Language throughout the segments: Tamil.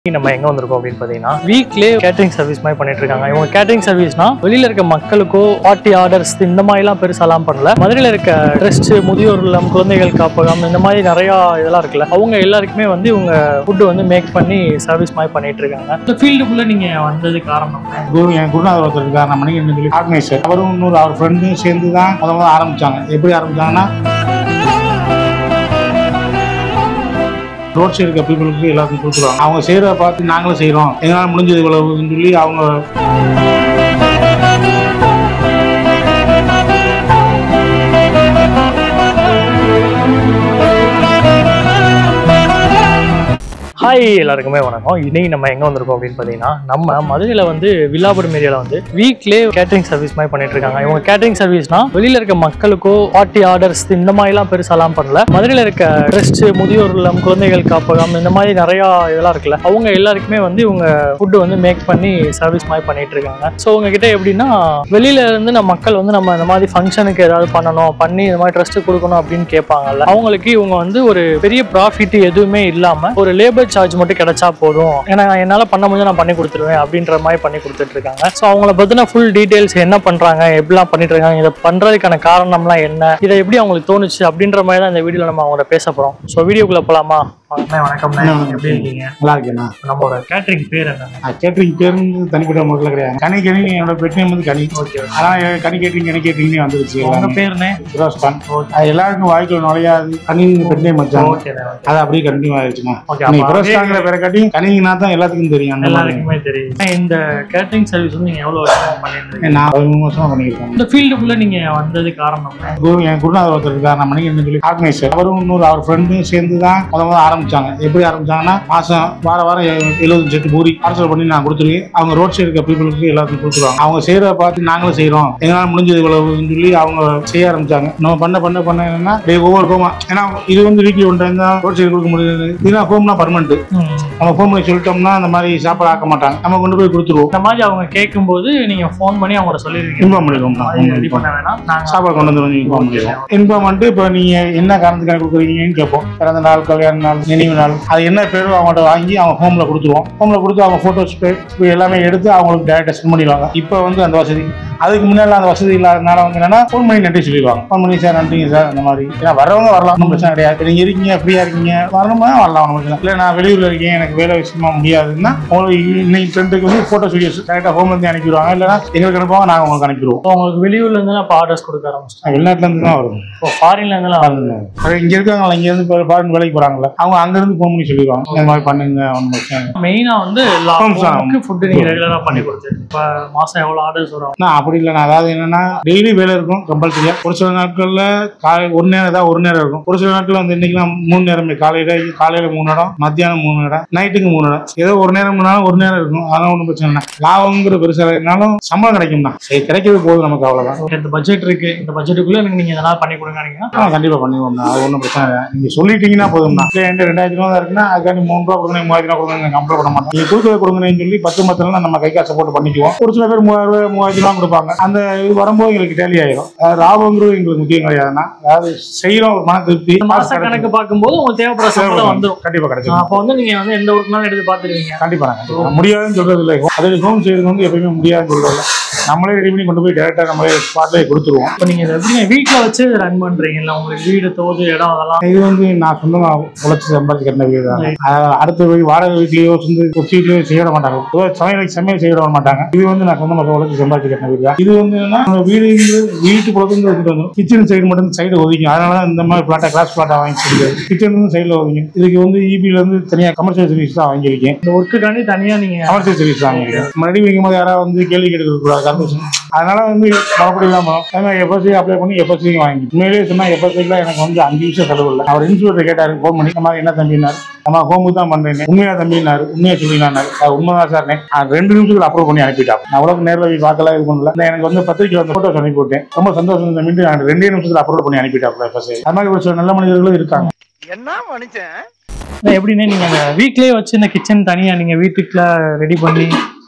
இன்னைக்கு நம்ம எங்க வந்திருக்கோம் அப்படின்னு பாத்தீங்கன்னா வீக்லேயே கேட்டரிங் சர்வீஸ் மாதிரி பண்ணிட்டு இருக்காங்க இவங்க கேட்டரிங் சர்வீஸ்னா வெளியில இருக்க மக்களுக்கோ பார்ட்டி ஆர்டர்ஸ் இந்த மாதிரி எல்லாம் பெருசாலாம் பண்ணல மதுரையில இருக்க ட்ரஸ்ட் முதியோர் இல்லம் குழந்தைகள் காப்பகம் இந்த மாதிரி நிறைய இதெல்லாம் இருக்குல்ல அவங்க எல்லாருக்குமே வந்து இவங்க ஃபுட்டு வந்து மேக் பண்ணி சர்வீஸ் மாதிரி பண்ணிட்டு இருக்காங்க இந்த ஃபீல்டுக்குள்ள நீங்க வந்தது காரணம் என்ன? குரு என் குருநாதர் ஒருத்தர் இருக்கார் நம்ம மணிகண்டன் சொல்லி ஆர்கனைசர் அவரும் இன்னொரு அவர் ஃப்ரெண்டும் சேர்ந்து தான் முத முதல்ல ஆரம்பிச்சாங்க எப்படி ஆரம்பிச்சாங்கன்னா ரோட் சைடு இருக்க பீப்புளுக்கு எல்லாத்தையும் கொடுத்துருவாங்க அவங்க செய்கிறத பார்த்து நாங்களும் செய்கிறோம் எங்களால் முடிஞ்சது இவ்வளவுன்னு சொல்லி அவங்க ஹாய் எல்லாருக்குமே வணக்கம் இன்னைக்கு நம்ம எங்க வந்திருக்கோம் அப்படின்னு பாத்தீங்கன்னா நம்ம மதுரையில வந்து வில்லாபுரம் ஏரியால வந்து வீக்லே கேட்டரிங் சர்வீஸ் மாதிரி பண்ணிட்டு இருக்காங்க இவங்க கேட்டரிங் சர்வீஸ்னா வெளியில இருக்க மக்களுக்கோ பார்ட்டி ஆர்டர்ஸ் இந்த மாதிரி எல்லாம் பெருசாலாம் பண்ணல மதுரையில இருக்க ட்ரஸ்ட் முதியோர் இல்லம் குழந்தைகள் காப்பகம் இந்த மாதிரி நிறைய இதெல்லாம் இருக்குல்ல அவங்க எல்லாருக்குமே வந்து இவங்க ஃபுட்டு வந்து மேக் பண்ணி சர்வீஸ் மாதிரி பண்ணிட்டு இருக்காங்க ஸோ உங்ககிட்ட எப்படின்னா வெளியில இருந்து நம்ம மக்கள் வந்து நம்ம இந்த மாதிரி ஃபங்க்ஷனுக்கு ஏதாவது பண்ணணும் பண்ணி இந்த மாதிரி ட்ரஸ்ட் கொடுக்கணும் அப்படின்னு கேட்பாங்கல்ல அவங்களுக்கு இவங்க வந்து ஒரு பெரிய ப்ராஃபிட் எதுவுமே இல்லாம ஒரு லேபர் சார்ஜ் மட்டும் கிடைச்சா போதும் ஏன்னா என்னால பண்ண முடிஞ்சா நான் பண்ணி கொடுத்துருவேன் அப்படின்ற மாதிரி பண்ணி கொடுத்துட்டு இருக்காங்க ஸோ அவங்கள பத்தின ஃபுல் டீடைல்ஸ் என்ன பண்றாங்க எப்படிலாம் பண்ணிட்டு இருக்காங்க இதை பண்றதுக்கான காரணம்லாம் என்ன இதை எப்படி அவங்களுக்கு தோணுச்சு அப்படின்ற மாதிரி தான் இந்த வீடியோல நம்ம அவங்கள பேச போறோம் ஸோ வீடியோக்குள்ள போலாமா வணக்கம் எப்படி இருக்கீங்க நல்லா இருக்கேண்ணா நம்மளோட கேட்டரிங் பேர் என்ன கேட்டரிங் பேருந்து தனிப்பட்ட முறையில் கிடையாது கனி கனி என்னோட பெட் நேம் வந்து கனி ஓகே ஆனால் கனி கேட்டரிங் கனி கேட்டரிங்னே வந்துருச்சு உங்க எல்லாமே பேருனே ஃபிரோஸ்கான் அது எல்லாருக்கும் வாய்க்குள்ள நுழையாது கனி பெட் நேம் வச்சாங்க ஓகே அது அப்படியே கண்டினியூ ஆயிடுச்சுண்ணா ஓகே நீ அப்ப ஃபிரோஸ்காங்கிற பேரை காட்டி கனிங்கன்னா தான் எல்லாத்துக்கும் தெரியும் அந்த மாதிரி எல்லாருக்குமே தெரியும் இந்த கேட்டரிங் சர்வீஸ் வந்து நீங்க எவ்வளவு வருஷமா பண்ணிட்டு இருக்கீங்க நான் பதிமூணு வருஷமா பண்ணியிருக்கேன் இந்த ஃபீல்டுக்குள்ள நீங்க வந்தது காரணம் என்ன? குரு என் குருநாதர் ஒருத்தர் இருக்கார் நம்ம மணிகண்டன் சொல்லி ஆர்கனைசர் அவரும் இன்னொரு அவர் ஃப்ரெண்டும் சேர்ந்து தான் முத முதல்ல ஆரம்பிச்சாங்க எப்படி ஆரம்பிச்சாங்கன்னா மாசம் வார வாரம் எ- எழுபது செட்டு பூரி பார்சல் பண்ணி நான் கொடுத்துருவேன் அவங்க ரோட் சைடு இருக்க பீப்புளுக்கு எல்லாத்தையும் கொடுத்துருவாங்க அவங்க செய்கிறத பார்த்து நாங்களும் செய்கிறோம் எங்களால் முடிஞ்சது இவ்வளவுன்னு சொல்லி அவங்க செய்ய ஆரம்பிச்சாங்க நம்ம பண்ண பண்ண பண்ண என்னன்னா டேய் ஒவ்வொரு ஹோமா ஏன்னா இது வந்து வீக்லி ஒன் டைம் தான் ரோட் சைடு கொடுக்க முடியாது இதுனா ஹோம்னா பர்மனெண்ட் ம். நம்ம ஃபோன் பண்ணி சொல்லிட்டோம்னா அந்த மாதிரி சாப்பாடு ஆக்க மாட்டாங்க நம்ம கொண்டு போய் கொடுத்துருவோம் இந்த மாதிரி அவங்க கேட்கும்போது நீங்க ஃபோன் பண்ணி அவங்கள சொல்லிருக்கீங்க இன்ஃபார்ம் பண்ணிடுவோம் ரெடி பண்ண வேணாம் நாங்க சாப்பாடு கொண்டு வந்து இன்ஃபார்ம் பண்ணிடுவோம் இன்ஃபார்ம் பண்ணிட்டு இப்போ நீங்க என்ன காரணத்துக்காக கொடுக்குறீங்கன்னு கேட்போம் பிறந்த நாள் கல்யாண நாள் நினைவு நாள் அது என்ன பேரோ அவங்கள்ட்ட வாங்கி அவங்க ஹோம்ல கொடுத்துருவோம் ஹோம்ல கொடுத்து அவங்க போட்டோஸ் எல்லாமே எடுத்து அவங்களுக்கு டேரக்டாக சென்ட் பண்ணிடுவாங்க இப்போ வந்து அந்த வசதி அதுக்கு முன்னாடி அந்த வசதி இல்லாதனால வந்து என்னன்னா ஃபோன் பண்ணி நன்றி சொல்லிடுவாங்க ஃபோன் பண்ணி சார் நன்றிங்க சார் அந்த மாதிரி ஏன்னா வரவங்க வரலாம் ஒன்றும் பிரச்சனை கிடையாது நீங்க இருக்கீங்க ஃப்ரீயா இருக்கீங்க வரணுமா வரலாம் ஒன்றும் பிரச்சனை இல்லை நான் வெளியூர்ல இருக்கேன் எனக்கு வேலை விஷயமா முடியாதுன்னா உங்களுக்கு இன்னைக்கு ஃப்ரெண்டுக்கு வந்து ஃபோட்டோ வீடியோஸ் டேரக்டாக ஹோம்ல இருந்து அனுப்பிடுவாங்க இல்லைன்னா எங்களுக்கு அனுப்புவாங்க நாங்கள் உங்களுக்கு அனுப்பிடுவோம் இப்போ உங்களுக்கு வெளியூர்ல இருந்து அப்ப ஆர்டர்ஸ் கொடுக்க ஆரம்பிச்சிட்டோம் வெளிநாட்டுல இருந்து தான் வரும் இப்போ ஃபாரின்ல இருந்து வருது அது இங்க இருக்காங்களா இங்க இருந்து இப்போ ஃபாரின் வேலைக்கு போறாங்கல்ல அவங்க அங்க இருந்து ஃபோன் பண்ணி சொல்லிடுவாங்க இந்த மாதிரி பண்ணுங்க ஒன்றும் பிரச்சனை இல்லை மெயினா வந்து Homes தான். ஃபுட் நீங்க ரெகுலரா பண்ணி கொடுத்துட்டு இப்போ மாசம் எவ்வளவு ஆர்டர்ஸ் வரும் நான் அப்படி இல்லைண்ணா அதாவது என்னன்னா டெய்லி வேலை இருக்கும் கம்பல்சரியா ஒரு சில நாட்கள்ல காலை ஒரு நேரம் தான் ஒரு நேரம் இருக்கும் ஒரு சில நாட்கள் வந்து இன்னைக்குலாம் மூணு நேரமே காலையில காலையில மூணு இடம் மத்தியானம் மூணு இடம் நைட்டுக்கு மூணு இடம் ஏதோ ஒரு நேரம் முன்னாலும் ஒரு நேரம் இருக்கும் அதெல்லாம் ஒன்றும் பிரச்சனை இல்லை லாபங்கிற பெருசா இருந்தாலும் சம்பளம் கிடைக்கும் தான் சரி கிடைக்கிறது போதும் நமக்கு அவ்வளவுதான் Okay, இந்த பட்ஜெட் இருக்கு இந்த பட்ஜெட்டுக்குள்ள எனக்கு நீங்க இதெல்லாம் பண்ணி கொடுங்க நீங்க ஆ கண்டிப்பா பண்ணிடுவோம் அது ஒன்றும் பிரச்சனை இல்லை நீங்க சொல்லிட்டீங்கன்னா போதும் தான் இல்லை என்கிட்ட ரெண்டாயிரத்தி ரூபா தான் இருக்குன்னா அதுக்காண்டி மூணு ரூபா கொடுங்க மூவாயிரம் ரூபா கொடுங்க கம்ப்ளைண்ட் பண்ண மாட்டோம் நீங்க கொடுக்கறத கொடுங்கன்னு சொல்லி பத்து மத்தலாம் நம்ம கை காசை போட்டு பண்ணிக்குவோம் ஒரு சில பேர் மூவாயிரம் ரூபாய் மூவாயிரத்தி ரூபா கொடுப்பாங்க அந்த இது வரும்போது எங்களுக்கு டேலி ஆயிரும் அதாவது லாபங்கிறது எங்களுக்கு முக்கியம் கிடையாதுன்னா அதாவது செய்யறோம் ஒரு மன திருப்தி இந்த மாச கணக்கு பார்க்கும்போது உங்களுக்கு தேவைப்படுற சம்பளம் வந்துடும் கண்டிப்பா கிடைச்சிடும் அப்போ வந்து நீங்க வந்து எந்த ஒர்க்னாலும் எடுத்து பாத்துருவீங்க கண்டிப்பா நான் கண்டிப்பா. முடியாதுன்னு சொல்றது இல்லை அது ஹோம் செய்யறது வந்து எப்பயுமே முடியாதுன்னு சொல்றது இல்லை நம்மளே ரெடி பண்ணி கொண்டு போய் டேரக்டா நம்மளே ஸ்பாட்லேயே கொடுத்துருவோம் இப்போ நீங்க இதை எப்படி வீட்ல வச்சு ரன் பண்றீங்கல்ல உங்களுக்கு வீடு தோது இடம் அதெல்லாம் இது வந்து நான் சொந்தமா உழைச்சி சம்பாதிச்சு கட்டின வீடு தான் அதாவது அடுத்த வீடு வாடகை வீட்லயோ சொந்த கொச்சி வீட்லயோ செய்ய விட மாட்டாங்க பொதுவா சமையல் சமையல் செய்ய விட மாட்டாங்க இது வந்து நான் சொந்தமா உழைச்சி சம்பாதிச்சு கட்டின வீடு தான் இது வந்து என்னன்னா நம்ம வீடு வீட்டு புறத்துந்து எடுத்துட்டு வந்துடும் கிச்சன் சைடு மட்டும் சைடு ஒதுக்கும் அதனால தான் இந்த மாதிரி பிளாட்டா கிளாஸ் பிளாட்டா வாங்கி கொடுக்குறது கிச்சன் வந்து சைடில் ஒதுக்கும் இதுக்கு வந்து இபில இருந்து தனியாக கமர்ஷியல் சர்வீஸ் தான் வாங்கியிருக்கேன் இந்த ஒர்க்குக்காண்டி தனியா நீங்க கமர்ஷியல் சர்வீஸ் வாங்கியிருக்கேன் முன்னாடி வைக்கும் போது யாராவது வந்து கேள்வி கேட்க கூடாது கண்டிஷன் அதனால வந்து மறுபடியும் இல்லாமல் அதே எஃப்எஸ்சி அப்ளை பண்ணி எஃப்எஸ்சி வாங்கி உண்மையிலேயே சொன்னா எஃப்எஸ்சியில் எனக்கு வந்து அஞ்சு நிமிஷம் செலவு இல்லை அவர் இன்ஸ்டியூட்டர் கேட்டாரு ஃபோன் பண்ணி இந்த மாதிரி என்ன தம்பினார் நம்ம ஹோமுக்கு தான் பண்றேன் உண்மையா தம்பினாரு உண்மையா சொல்லினாரு அது உண்மைதான் சார் நான் ரெண்டு நிமிஷத்துல அப்ரூவ் பண்ணி அனுப்பிட்டான் நான் அவ்வளவு நேரில் போய் பார்க்கல இது பண்ணல நான் எனக்கு வந்து பத்திரிக்கை வந்து போட்டோஸ் அனுப்பி விட்டேன் ரொம்ப சந்தோஷம் தம்பிட்டு நான் ரெண்டே நிமிஷத்துல அப்ரூவ் பண்ணி அனுப்பிட்டாப்ல எஃப்எஸ்சி அது மாதிரி ஒரு சில நல்ல மனிதர்களும் இருக்காங்க என்ன மனுஷன் எப்படின்னா நீங்க அந்த வீட்லயே வச்சு இந்த கிச்சன் தனியா நீங்க வீட்டுக்குள்ள ரெடி பண்ணி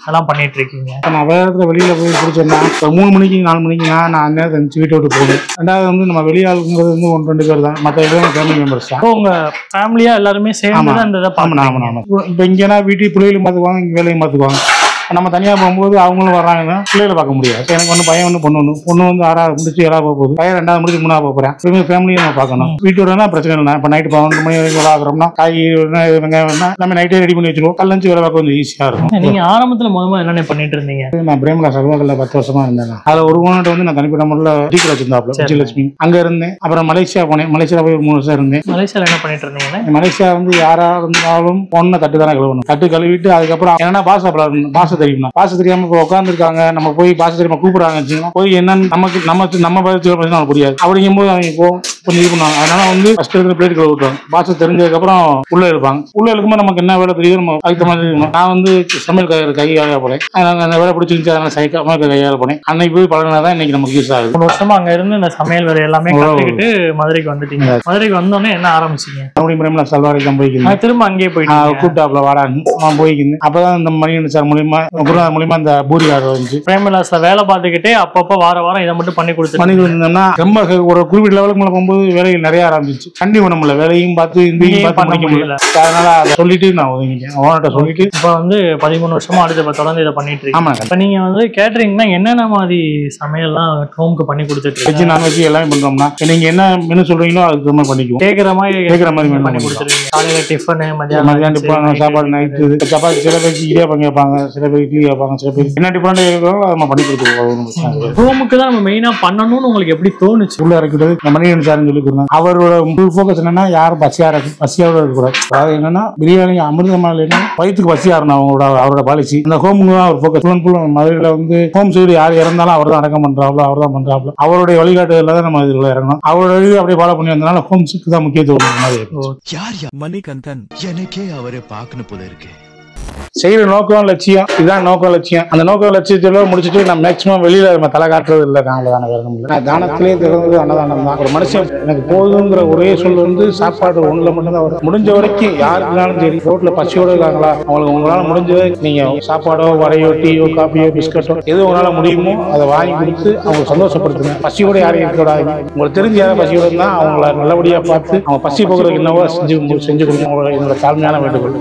அதெல்லாம் பண்ணிட்டு இருக்கீங்க இப்போ நான் வேற இடத்துல வெளியில போய் பிடிச்சோம்னா ஒரு மூணு மணிக்கு நாலு மணிக்குனா நான் அந்நேரத்தை இருந்துச்சு வீட்டை விட்டு போகணும் ரெண்டாவது வந்து நம்ம வெளியாளுங்கிறது வந்து ஒன்று ரெண்டு பேர் தான் மற்ற எல்லாம் ஃபேமிலி மெம்பர்ஸ் தான் அப்போ உங்க ஃபேமிலியா எல்லாருமே சேர்ந்து ஆமா. தான் இந்த இதை ஆமாண்ணா ஆமாண்ணா ஆமாம் இப்போ இங்கேனா வீட்டுக்கு பிள்ளைகளும் பார்த்துக்குவாங்க இங்கே வேலையும் பார்த்துக்குவாங்க நம்ம தனியாக போகும்போது அவங்களும் வர்றாங்கன்னா பிள்ளைகளை பார்க்க முடியாது இப்போ எனக்கு ஒன்று பையன் ஒன்று பொண்ணு ஒன்று பொண்ணு வந்து ஆறாவது முடிச்சு ஏழாவது போக போகுது பையன் ரெண்டாவது முடிச்சு மூணாவது போக போகிறேன் திரும்பி ஃபேமிலியும் நம்ம பார்க்கணும் வீட்டோடனா பிரச்சனை இல்லை இப்போ நைட்டு பன்னெண்டு மணி வரைக்கும் வேலை ஆகிறோம்னா காய் வேணா, வெங்காயம் வேணா நம்ம நைட்டே ரெடி பண்ணி வச்சுருவோம் கல்லஞ்சு வேலை பார்க்க கொஞ்சம் ஈஸியாக இருக்கும் நீங்க ஆரம்பத்துல முதல்ல என்னென்ன பண்ணிட்டு இருந்தீங்க நான் பிரேமலா சர்வாகல்ல பத்து வருஷமா இருந்தேன் அதுல ஒரு ஓனர் வந்து நான் தனிப்பட்ட முறையில் டீக்கர் வச்சிருந்தாப்ல சரி. விஜயலட்சுமி அங்க இருந்தேன் அப்புறம் மலேசியா போனேன் மலேசியா போய் ஒரு மூணு வருஷம் இருந்தேன் மலேசியால என்ன பண்ணிட்டு இருந்தீங்கன்னு மலேசியா வந்து யாரா இருந்தாலும் பொண்ணை தட்டு தானே கழுவணும் தட்டு கழுவிட்டு அதுக்கப்புறம் என்னன்னா பாச பழகணும் பாச தெரியுமா பாச தெரியாம இப்போ உட்காந்துருக்காங்க நம்ம போய் பாச தெரியாம கூப்பிடுறாங்க வச்சுக்கோங்க. போய் என்னன்னு நமக்கு நம்ம நம்ம பதில் பிரச்சனை நமக்கு புரியாது அப்படிங்கும்போது அவங்க இப்போ கொஞ்சம் இது பண்ணுவாங்க அதனால வந்து ஃபர்ஸ்ட் இருக்கிற பிளேட் கழுவி விட்டுருவாங்க பாச தெரிஞ்சதுக்கு அப்புறம் உள்ள இருப்பாங்க உள்ள இருக்கும்போது நமக்கு என்ன வேலை தெரியுதோ நம்ம அதுக்கு மாதிரி இருக்கணும். நான் வந்து சமையல் கை கை வேலையா போனேன் அதனால அந்த வேலை பிடிச்சிருந்துச்சு அதனால சைக்கிள் சமையல் கையால போனேன் அன்னைக்கு போய் பழகினா தான் இன்னைக்கு நமக்கு யூஸ் ஆகுது மூணு வருஷமா அங்க இருந்து இந்த சமையல் வேலை எல்லாமே ஓ. கத்துக்கிட்டு மதுரைக்கு வந்துட்டீங்க மதுரைக்கு வந்தோடனே என்ன ஆரம்பிச்சீங்க அப்படி பிரேமலா சல்வாரி தான் போய்க்கிறேன் அது திரும்ப அங்கேயே போயிட்டீங்க கூப்பிட்டாப்ல வாடான்னு நான் போய்க்கின்னு அப்பதான் இந்த மணிகண்டன் சார் மூலியமா குருநாதர் மூலியமா இந்த பூரி ஆர்டர் வந்துச்சு பிரேமலாஸ்ல வேலை பார்த்துக்கிட்டே அப்பப்போ வார வாரம் இதை மட்டும் பண்ணி கொடுத்துட்டு பண்ணி இருந்தோம்னா ரொம்ப ஒரு குறிப்பிட்ட லெவலுக்கு மேல போகும்போது வேலைகள் நிறைய ஆரம்பிச்சு கண்டி பண்ண முடியல வேலையும் பார்த்து இதையும் இங்கேயும் பார்த்து பண்ண முடிக்க முடியல அதனால அதை சொல்லிட்டு நான் ஒதுங்கிட்டேன் ஓனர்கிட்ட சொல்லிட்டு இப்போ வந்து பதிமூணு வருஷமா அடுத்து இப்ப தொடர்ந்து இதை பண்ணிட்டு இருக்கீங்க ஆமாங்க இப்போ நீங்க வந்து கேட்டரிங்னா என்னென்ன மாதிரி சமையல்லாம் ஹோம்க்கு பண்ணி கொடுத்துட்டு வெஜ் இருக்கீங்க நான்வெஜ் எல்லாமே பண்றோம்னா நீங்க என்ன மெனு சொல்றீங்களோ அதுக்கு தகுந்த மாதிரி பண்ணிக்குவோம் கேட்குற மாதிரி கேட்குற மாதிரி menu பண்ணி பண்ணிக்குவோம். கொடுத்துருவீங்க காலையில டிஃபனு மதியானம் மதியானம் டிஃபன் சாப்பாடு நைட்டு சப்பாத்தி சில பேருக்கு இடியாப்பம் கேட்பாங்க சில பேர் இட்லி கேட்பாங்க சில பேர் என்ன டிஃபரெண்ட் இருக்கோ அதை நம்ம பண்ணி கொடுத்துருவோம் ஒண்ணும் பிரச்சனை கிடையாது. ஹோமுக்கு தான் நம்ம மெயினா பண்ணணும்னு உங்களுக்கு எப்படி தோணுச்சு உள்ள இறக்கிட்டது இந்த மணிகண்டன் சார்னு சொல்லி கொடுத்தாங்க அவரோட ஃபுல் ஃபோக்கஸ் என்னன்னா யாரும் பசியா இருக்கு பசியோட இருக்கக்கூடாது அதாவது என்னன்னா பிரியாணி அமிர்தமா இல்லைன்னா வயிற்றுக்கு பசியா இருக்கணும் அவங்களோட அவரோட பாலிசி அந்த ஹோமுக்கு தான் அவர் ஃபோக்கஸ் ஃபுல் ஃபுல் மதுரையில் வந்து ஹோம் சைடு யார் இறந்தாலும் அவர் தான் அடக்கம் பண்றாப்ல அவர் தான் பண்றாப்ல அவருடைய வழிகாட்டுதல தான் நம்ம இதுல இறங்கணும் அவரோட இது அப்படியே ஃபாலோ பண்ணி வந்தனால ஹோம்ஸுக்கு தான் முக்கியத்துவம் கொடுக்குற மாதிரி இருக்கு. யார் யா மணிகண்டன் எனக்கே அவரை பார்க்கணும் போல இருக்கு செய்யற நோக்கம் லட்சியம் இதுதான் நோக்கம் லட்சியம் அந்த நோக்கம் லட்சியத்தோட முடிச்சுட்டு நான் மேக்ஸிமம் வெளியில நம்ம தலை காட்டுறது இல்லை தானே தானே வேற ஒண்ணும் இல்ல. நான் தானத்திலேயே திறந்தது அன்னதானம் தான் ஒரு மனுஷன் எனக்கு போதுங்கிற ஒரே சொல் வந்து சாப்பாடு ஒண்ணுல மட்டும்தான் வரும் முடிஞ்ச வரைக்கும் யாருக்குனாலும் சரி ரோட்ல பசியோட இருக்காங்களா அவங்களுக்கு உங்களால முடிஞ்சதை நீங்க சாப்பாடோ வடையோ டீயோ காப்பியோ பிஸ்கட்டோ எது உங்களால முடியுமோ அதை வாங்கி கொடுத்து அவங்க சந்தோஷப்படுத்துங்க பசியோட யாரையும் இருக்கக்கூடாது உங்களுக்கு தெரிஞ்ச யாரும் பசியோட இருந்தா அவங்கள நல்லபடியா பார்த்து அவங்க பசி போகிறதுக்கு என்னவோ செஞ்சு செஞ்சு கொடுங்க உங்களோட என்னோட தாழ்மையான வேண்டுகோள்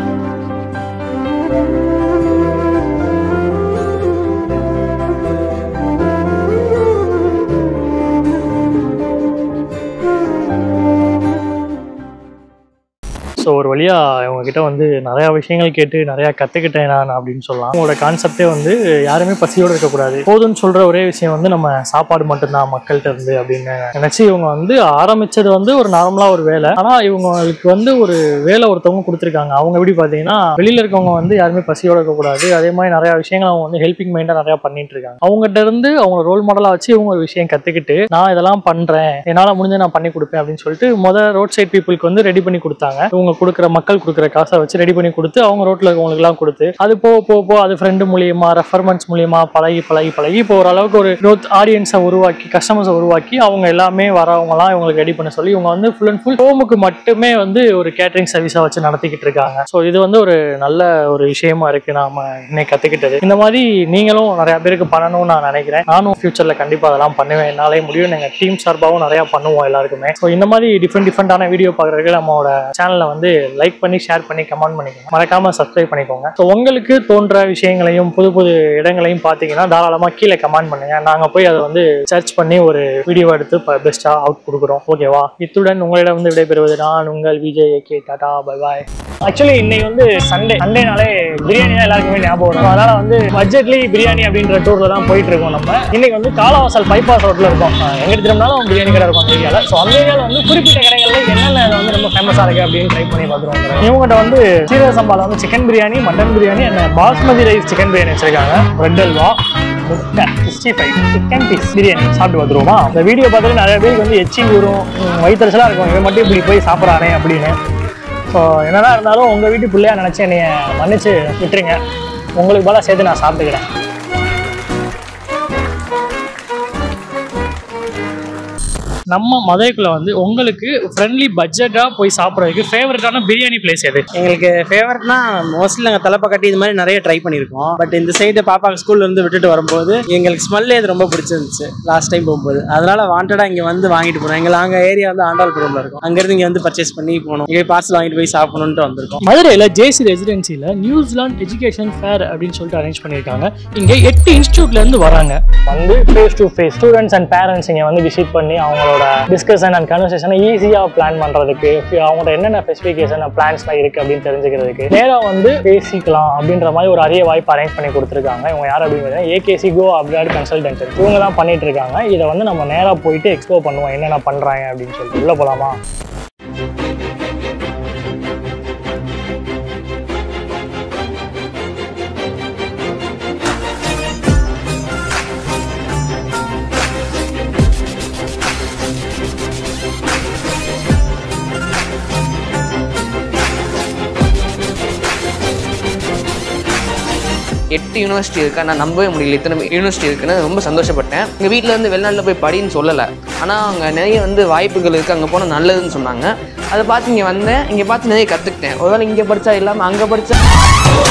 ஸோ ஒரு வழியா இவங்ககிட்ட வந்து நிறைய விஷயங்கள் கேட்டு நிறைய கத்துக்கிட்டேன் நான் அப்படின்னு சொல்லலாம் உங்களோட கான்செப்டே வந்து யாருமே பசியோட இருக்கக்கூடாது போதும்னு சொல்ற ஒரே விஷயம் வந்து நம்ம சாப்பாடு மட்டும்தான் மக்கள்கிட்ட இருந்து அப்படின்னு நினைச்சு இவங்க வந்து ஆரம்பிச்சது வந்து ஒரு நார்மலா ஒரு வேலை ஆனா இவங்களுக்கு வந்து ஒரு வேலை ஒருத்தவங்க கொடுத்துருக்காங்க அவங்க எப்படி பாத்தீங்கன்னா வெளியில இருக்கவங்க வந்து யாருமே பசியோட இருக்கக்கூடாது அதே மாதிரி நிறைய விஷயங்கள் அவங்க வந்து ஹெல்பிங் மைண்டா நிறைய பண்ணிட்டு இருக்காங்க அவங்ககிட்ட இருந்து அவங்க ரோல் மாடலா வச்சு இவங்க ஒரு விஷயம் கத்துக்கிட்டு நான் இதெல்லாம் பண்றேன் என்னால முடிஞ்ச நான் பண்ணி கொடுப்பேன் அப்படின்னு சொல்லிட்டு முதல் ரோட் சைட் பீப்புளுக்கு வந்து ரெடி பண்ணி கொடுத்தாங்க இவங்க கொடுக்குற மக்கள் கொடுக்குற காசை வச்சு ரெடி பண்ணி கொடுத்து அவங்க ரோட்ல இருக்கவங்களுக்கு எல்லாம் கொடுத்து அது போக போக போக அது ஃப்ரெண்டு மூலியமா ரெஃபர்மெண்ட்ஸ் மூலியமா பழகி பழகி பழகி இப்போ ஓரளவுக்கு ஒரு growth ஆடியன்ஸை உருவாக்கி கஸ்டமர்ஸை உருவாக்கி அவங்க எல்லாமே வரவங்கலாம் இவங்களுக்கு ரெடி பண்ண சொல்லி இவங்க வந்து ஃபுல் அண்ட் ஃபுல் ஹோமுக்கு மட்டுமே வந்து ஒரு கேட்டரிங் சர்வீஸை வச்சு நடத்திக்கிட்டு இருக்காங்க ஸோ இது வந்து ஒரு நல்ல ஒரு விஷயமா இருக்கு நாம இன்னைக்கு கத்துக்கிட்டது இந்த மாதிரி நீங்களும் நிறைய பேருக்கு பண்ணணும்னு நான் நினைக்கிறேன் நானும் ஃபியூச்சர்ல கண்டிப்பா அதெல்லாம் பண்ணுவேன் என்னாலே முடியும் எங்க டீம் சார்பாகவும் நிறைய பண்ணுவோம் எல்லாருக்குமே ஸோ இந்த மாதிரி டிஃப்ரெண்ட் டிஃப்ரெண்டான வீடியோ பார்க்குறதுக்கு நம்மளோட சேனலை வந்து லைக் பண்ணி ஷேர் பண்ணி கமெண்ட் பண்ணிக்கோங்க மறக்காம சப்ஸ்கிரைப் பண்ணிக்கோங்க ஸோ உங்களுக்கு தோன்ற விஷயங்களையும் புது புது இடங்களையும் பார்த்தீங்கன்னா தாராளமாக கீழே கமெண்ட் பண்ணுங்க நாங்கள் போய் அதை வந்து சர்ச் பண்ணி ஒரு வீடியோ எடுத்து பெஸ்ட்டாக அவுட் கொடுக்குறோம் ஓகேவா இத்துடன் உங்களிடம் வந்து விடைபெறுவது நான் உங்கள் Vijay K tata bye bye actually இன்னைக்கு வந்து சண்டே சண்டேனாலே பிரியாணி தான் எல்லாருக்குமே ஞாபகம் வரும் அதனால வந்து பட்ஜெட்லி பிரியாணி அப்படின்ற டூர்ல தான் போயிட்டு இருக்கோம் நம்ம இன்னைக்கு வந்து காலவாசல் பைபாஸ் ரோட்ல இருக்கோம் அஹ் எங்க திரும்பினாலும் பிரியாணி கடை இருக்கும் அந்த ஏரியால ஸோ அந்த ஏரியால வந்து குறிப்பிட்ட கடைகள்ல என்னென்ன வந்து ரொம்ப ஃபேமஸா இருக்கு அப்படின்னு ட்ரை பண்ணி பார்த்துருவோம் இவங்ககிட்ட வந்து சீரக சம்பால வந்து chicken biryani mutton biryani and basmati rice chicken biryani வச்சிருக்காங்க ரெட் அல்வா முட்டை sixty five chicken piece biryani சாப்பிட்டு வந்துருவோமா இந்த வீடியோ பார்த்துட்டு நிறைய பேருக்கு வந்து எச்சி ஊறும் உம், வயித்தறிச்சலா இருக்கும் இவன் மட்டும் இப்படி போய் சாப்பிட்றானே அப்படின்னு ஸோ என்னதான் இருந்தாலும் உங்கள் வீட்டு பிள்ளையா நினச்சி என்னைய மன்னிச்சு விட்டுருங்க உங்களுக்கு பதிலாக சேர்த்து நான் சாப்பிட்டுக்கிறேன் நம்ம மதுரைக்குள்ள வந்து உங்களுக்கு ஃப்ரெண்ட்லி பட்ஜெட்டா போய் சாப்பிட்றதுக்கு ஃபேவரட்டான பிரியாணி பிளேஸ் எது எங்களுக்கு ஃபேவரட்னா மோஸ்ட்லி நாங்கள் தலைப்பக்கட்டி இது மாதிரி நிறைய ட்ரை பண்ணியிருக்கோம் பட் இந்த சைடு பாப்பா ஸ்கூல்ல இருந்து விட்டுட்டு வரும்போது எங்களுக்கு ஸ்மெல்லே இது ரொம்ப பிடிச்சிருந்துச்சு லாஸ்ட் டைம் போகும்போது அதனால வாண்டடா இங்க வந்து வாங்கிட்டு போனோம் எங்க நாங்க ஏரியா வந்து ஆண்டாள்புரம்ல இருக்கும் அங்கிருந்து இங்க வந்து பர்ச்சேஸ் பண்ணி போனோம் இங்கே பார்சல் வாங்கிட்டு போய் சாப்பிடணும்ட்டு வந்திருக்கோம் மதுரையில் ஜேசி ரெசிடென்சியில் நியூசிலாந்து எஜுகேஷன் ஃபேர் அப்படின்னு சொல்லிட்டு அரேஞ்ச் பண்ணியிருக்காங்க இங்கே எட்டு இன்ஸ்டியூட்ல இருந்து வராங்க வந்து face to face students and parents இங்கே வந்து விசிட் பண்ணி அவங்களோட டிஸ்கஷன் அண்ட் கன்வர்சேஷனை ஈஸியாக பிளான் பண்ணுறதுக்கு அவங்களோட என்னென்ன ஸ்பெசிஃபிகேஷன் பிளான்ஸ்லாம் இருக்குது அப்படின்னு தெரிஞ்சுக்கிறதுக்கு நேராக வந்து பேசிக்கலாம் அப்படின்ற மாதிரி ஒரு அரிய வாய்ப்பு அரேஞ்ச் பண்ணி கொடுத்துருக்காங்க இவங்க யார் அப்படின்னு ஏகேசி கோ அப்ராட் கன்சல்டன்ட் இவங்க தான் பண்ணிட்டு இருக்காங்க இதை வந்து நம்ம நேராக போயிட்டு எக்ஸ்ப்ளோர் பண்ணுவோம் என்னென்ன பண்ணுறாங்க அப்படின்னு சொல்லிட்டு உள்ள போகலாமா எட்டு யூனிவர்சிட்டி இருக்கா நான் நம்பவே முடியல இத்தனை யூனிவர்சிட்டி இருக்குன்னு ரொம்ப சந்தோஷப்பட்டேன் எங்கள் வீட்டில் இருந்து வெளிநாட்டில் போய் படின்னு சொல்லலை ஆனால் அங்கே நிறைய வந்து வாய்ப்புகள் இருக்குது அங்கே போனால் நல்லதுன்னு சொன்னாங்க அதை பார்த்து இங்கே வந்தேன் இங்கே பார்த்து நிறைய கற்றுக்கிட்டேன் ஒருவேளை இங்கே படித்தா இல்லாமல் அங்கே படித்தா